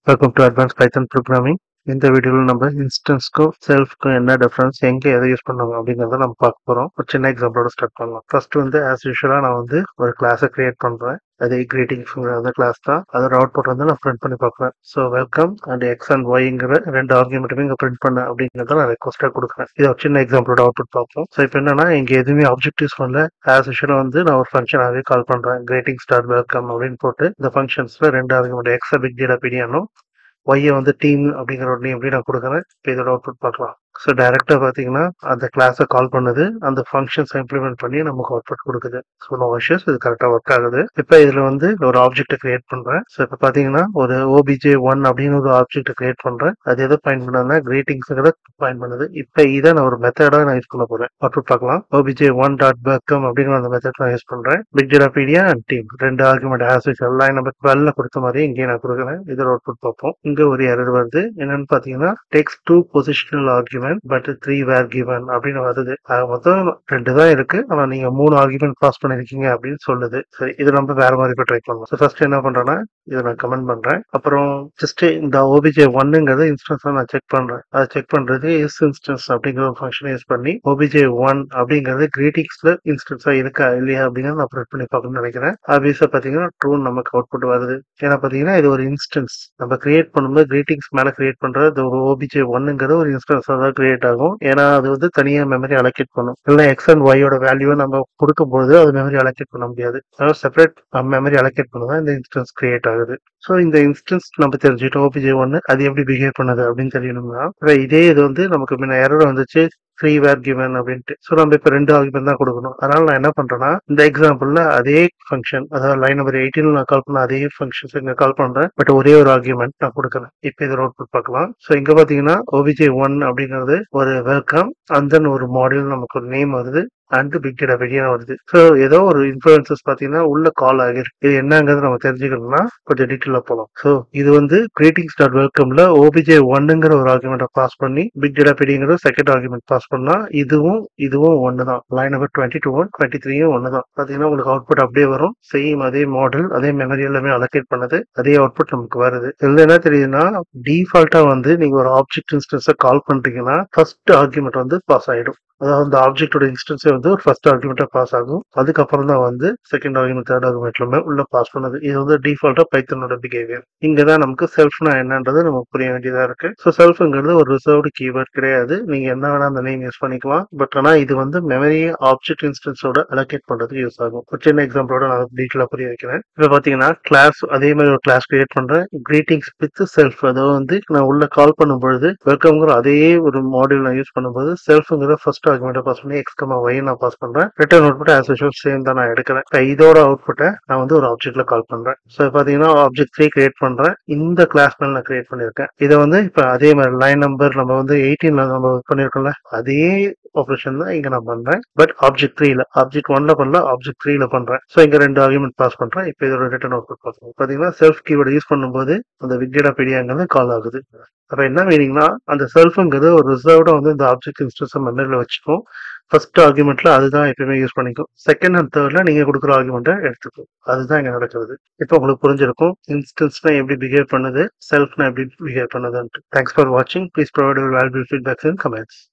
welcome to advance Python programming இந்த வீடியோவில் நம்ம இன்ஸ்டன்ஸ்க்கும் செல்ஃப்க்கும் என்ன டிஃபரன்ஸ் எங்கே எதை யூஸ் பண்ணுவாங்க அப்படிங்கிறத நம்ம பார்க்க போகிறோம் ஒரு சின்ன எக்ஸாம்பிளோட ஸ்டார்ட் பண்ணலாம் ஃபர்ஸ்ட் வந்து ஆஸ் யூஷுவலாக நான் வந்து ஒரு கிளாஸை கிரியேட் பண்ணுறேன் அதே கிரீட்டிங்ஸ் அந்த கிளாஸ் தான் அதோட அவுட்புட் வந்து நான் பிரிண்ட் பண்ணி பார்க்குறேன் so welcome and X and ஒய்ங்கிற ரெண்டு ஆர்குமெண்ட்டுமே இங்கே பிரிண்ட் பண்ண அப்படிங்கிறத நான் ரெக்வஸ்ட்டாக கொடுக்குறேன் இது ஒரு சின்ன எக்ஸாம்பிளோட அவுட்புட் பார்ப்போம் ஸோ இப்போ என்னன்னா இங்கே எதுவுமே ஆப்ஜெக்ட் யூஸ் பண்ணல ஆஸ் யூஷுவலாக வந்து நான் ஒரு ஃபங்க்ஷனாகவே கால் பண்ணுறேன் கிரேட்டிங் ஸ்டார் வெல்கம் அப்படின்னு போட்டு இந்த ஃபங்க்ஷன்ஸில் ரெண்டு ஆர்குமெண்ட் எக்ஸை பிக் டேட்டா பீடியானும் ஒய்யை வந்து டீம் அப்படிங்கிற ஒரு நேம் எப்படி நான் கொடுக்குறேன் இப்போ இதோட அவுட்புட் பார்க்கலாம் ஸோ டைரெக்டாக பார்த்தீங்கன்னா அந்த கிளாஸை கால் பண்ணுது அந்த ஃபங்க்ஷன்ஸை இம்ப்ளிமெண்ட் பண்ணி நமக்கு அவுட்புட் கொடுக்குது ஸோ நோ விஷயஸ் இது கரெக்டாக ஒர்க் ஆகுது இப்போ இதில் வந்து ஒரு ஆப்ஜெக்ட்டை கிரியேட் பண்ணுறேன் ஸோ இப்போ பார்த்தீங்கன்னா ஒரு ஓபிஜே ஒன் அப்படின்னு ஒரு ஆப்ஜெக்ட்டை கிரியேட் பண்ணுறேன் அது எதை பயன் பண்ணதுன்னா கிரேட்டிங்ஸுங்கிறத பயன் பண்ணுது இப்போ இதை நான் ஒரு மெத்தடாக நான் யூஸ் பண்ண போகிறேன் அவுட்புட் பார்க்கலாம் ஓபிஜே ஒன் டாட் பேக்கம் அப்படிங்கிற அந்த மெத்தட் நான் யூஸ் பண்ணுறேன் big data pedia and team ரெண்டு argument as usual line number டுவெல்ல கொடுத்த மாதிரி இங்கே நான் கொடுக்குறேன் இதோட அவுட்புட் பார்ப்போம் இங்கே ஒரு எரர் வருது என்னன்னு பார்த்தீங்கன்னா text two positional argument but three were given அப்படின்னு வருது ஆக மொத்தம் ரெண்டு தான் இருக்கு ஆனா நீங்க மூணு ஆர்குமெண்ட் பாஸ் பண்ணிருக்கீங்க அப்படின்னு சொல்லுது சரி இது நம்ம வேற மாதிரி இப்போ ட்ரை பண்ணலாம் ஸோ ஃபர்ஸ்ட் என்ன பண்றேன்னா இதை நான் கமெண்ட் பண்றேன் அப்புறம் ஜஸ்ட் இந்த ஓபிஜே ஒன்னுங்கிறது இன்ஸ்டன்ஸ் நான் செக் பண்றேன் அதை செக் பண்றது எஸ் இன்ஸ்டன்ஸ் அப்படிங்கிற ஒரு ஃபங்க்ஷன் யூஸ் பண்ணி ஓபிஜே ஒன் அப்படிங்கிறது கிரீட்டிங்ஸ்ல இன்ஸ்டன்ஸா இருக்கா இல்லையா அப்படிங்கிறத நான் ப்ரிண்ட் பண்ணி பார்க்கணும்னு நினைக்கிறேன் ஆப்வியஸா பாத்தீங்கன்னா ட்ரூ நமக்கு அவுட்புட் வருது ஏன்னா பாத்தீங்கன்னா இது ஒரு இன்ஸ்டன்ஸ் நம்ம கிரியேட் பண்ணும்போது கிரீட்டிங்ஸ் மேல கிரியேட் பண்றது ஒரு ஓபிஜே ஒன்னுங்கிறது ஒரு இன்ஸ்டன்ஸா தான் கிரியேட் ஆகும் ஏன்னா அது வந்து தனியா மெமரி அலோகேட் பண்ணும் இல்லை எக்ஸ் அண்ட் ஒய்யோட வேல்யூவை நம்ம கொடுக்கும்போது அது மெமரி அலோகேட் பண்ண முடியாது அதாவது செப்பரேட் மெமரி அலோகேட் பண்ணதான் இந்த இன்ஸ்டன்ஸ் கிரியேட் ஆகுது ஸோ இந்த இன்ஸ்டன்ஸ் நம்ம தெரிஞ்சுக்கிட்டோம் ஓபிஜே ஒன்று அது எப்படி பிஹேவ் பண்ணுது அப்படின்னு தெரியணும்னா இப்ப இதே இது வந்து நமக்கு முன்ன எரர் வந்துச்சு த்ரீ வேர் கிவன் அப்படின்ட்டு ஸோ நம்ம இப்போ ரெண்டு ஆர்குமெண்ட் தான் கொடுக்கணும் அதனால நான் என்ன பண்றேன்னா இந்த எக்ஸாம்பிள்ல அதே ஃபங்க்ஷன் அதாவது லைன் நம்பர் எயிட்டீன் நான் கால் பண்ண அதே ஃபங்க்ஷன்ஸ் இங்க கால் பண்றேன் பட் ஒரே ஒரு ஆர்குமெண்ட் நான் கொடுக்குறேன் இப்போ இதோட அவுட்புட் பார்க்கலாம் ஸோ இங்க பாத்தீங்கன்னா ஓபிஜே ஒன் அப்படிங்கிறது ஒரு வெல்கம் அண்ட் தென் ஒரு மாடியூல் நமக்கு ஒரு நேம் வருது அண்ட் பிக் டேட்டா வெளியே வருது ஸோ ஏதோ ஒரு இன்ஃபுளுசஸ் பார்த்தீங்கன்னா உள்ள கால் ஆகிருக்கு இது என்னங்கிறது நம்ம தெரிஞ்சுக்கணும்னா கொஞ்சம் டீட்டெயிலாக போகலாம் ஸோ இது வந்து கிரீட்டிங்ஸ் டாட் வெல்கம்ல ஓபிஜே ஒன்னுங்கிற ஒரு ஆர்குமெண்ட்டை பாஸ் பண்ணி பிக் டேட்டா பெடிங்கிற செகண்ட் ஆர்குமெண்ட் பாஸ் பண்ணா இதுவும் இதுவும் ஒன்று தான் line number twenty two one twenty த்ரீயும் ஒன்று தான் பார்த்தீங்கன்னா உங்களுக்கு அவுட்புட் அப்படியே வரும் சேம் அதே மாடல் அதே மெமரி எல்லாமே அலோகேட் பண்ணது அதே அவுட்புட் நமக்கு வருது இதுல என்ன தெரியுதுன்னா டிஃபால்ட்டா வந்து நீங்க ஒரு ஆப்ஜெக்ட் இன்ஸ்டன்ஸை கால் பண்றீங்கன்னா ஃபர்ஸ்ட் ஆர்குமெண்ட் வந்து பாஸ் ஆயிடும் அதாவது அந்த ஆப்ஜெக்டோட இன்ஸ்டன்ஸே வந்து ஒரு ஃபர்ஸ்ட் ஆர்குமெண்ட்டா பாஸ் ஆகும் அதுக்கப்புறம் தான் வந்து செகண்ட் ஆர்குமெண்ட் தேர்ட் ஆர்குமெண்ட்லுமே உள்ள பாஸ் பண்ணுது இது வந்து டிஃபால்ட்டா பைத்தனோட பிஹேவியர் இங்க தான் நமக்கு செல்ஃப்னா என்னன்றது நமக்கு புரிய வேண்டியதா இருக்கு ஸோ செல்ஃப்ங்கிறது ஒரு ரிசர்வ்டு கீவேர்ட் கிடையாது நீங்க என்ன வேணா அந்த நேம் யூஸ் பண்ணிக்கலாம் பட் ஆனா இது வந்து மெமரி ஆப்ஜெக்ட் இன்ஸ்டன்ஸோட அலோகேட் பண்றதுக்கு யூஸ் ஆகும் ஒரு சின்ன எக்ஸாம்பிளோட நான் டீட்டெயிலா புரிய வைக்கிறேன் இப்போ பாத்தீங்கன்னா கிளாஸ் அதே மாதிரி ஒரு கிளாஸ் கிரியேட் பண்றேன் கிரீட்டிங்ஸ் வித் செல்ஃப் அதாவது வந்து நான் உள்ள கால் பண்ணும் பொழுது வெல்கம்ங்கிற அதே ஒரு மாடியூல் நான் யூஸ் பண்ணும்போது செல்ஃப்ங்கிற ஃபர்ஸ்ட் ஆர்குமெண்ட் பாஸ் பண்ணி எக்ஸ் கமா ஒய் நான் பாஸ் பண்றேன் return output as usual same தான் நான் எடுக்கிறேன் இப்ப இதோட அவுட்புட்டை நான் வந்து ஒரு ஆப்ஜெக்ட்ல கால் பண்றேன் ஸோ பாத்தீங்கன்னா ஆப்ஜெக்ட் த்ரீ கிரியேட் பண்றேன் இந்த கிளாஸ் மேல நான் கிரியேட் பண்ணிருக்கேன் இதை வந்து இப்ப அதே மாதிரி லைன் நம்பர் நம்ம வந்து எயிட்டீன்ல நம்ம பண்ணிருக்கோம்ல அதே ஆப்ரேஷன் தான் இங்க நான் பண்றேன் பட் ஆப்ஜெக்ட் த்ரீல ஆப்ஜெக்ட் ஒன்ல பண்ணல ஆப்ஜெக்ட் த்ரீல பண்றேன் ஸோ இங்க ரெண்டு ஆர்குமெண்ட் பாஸ் பண்றேன் இப்போ இதோட ரிட்டர்ன் அவுட்புட் பார்க்கணும் பாத்தீங்கன்னா செல்ஃப் கீவேர்டு யூஸ் பண்ணும்போது அந்த விக்டேடா பெடியாங்கிறது கால் ஆகுது அப்ப என்ன மீனிங்னா அந்த செல்ஃப்ங்கிறது ஒரு ரிசர்வ்டா வந்து இந்த ஆப்ஜெக்ட் இன்ஸ்டன்ஸ் மெமரியில் வச்சுக்கும் ஃபர்ஸ்ட் ஆர்குமெண்ட்ல அதுதான் எப்பயுமே யூஸ் பண்ணிக்கும் செகண்ட் அண்ட் தேர்ட்ல நீங்க கொடுக்குற ஆர்குமெண்ட்டை எடுத்துக்கும் அதுதான் இங்க நடக்கிறது இப்போ உங்களுக்கு புரிஞ்சிருக்கும் இன்ஸ்டன்ஸ்னா எப்படி பிஹேவ் பண்ணுது செல்ஃப்னா எப்படி பிஹேவ் பண்ணுதுன்ட்டு தேங்க்ஸ் ஃபார் வாட்சிங் please provide valuable feedbacks in comments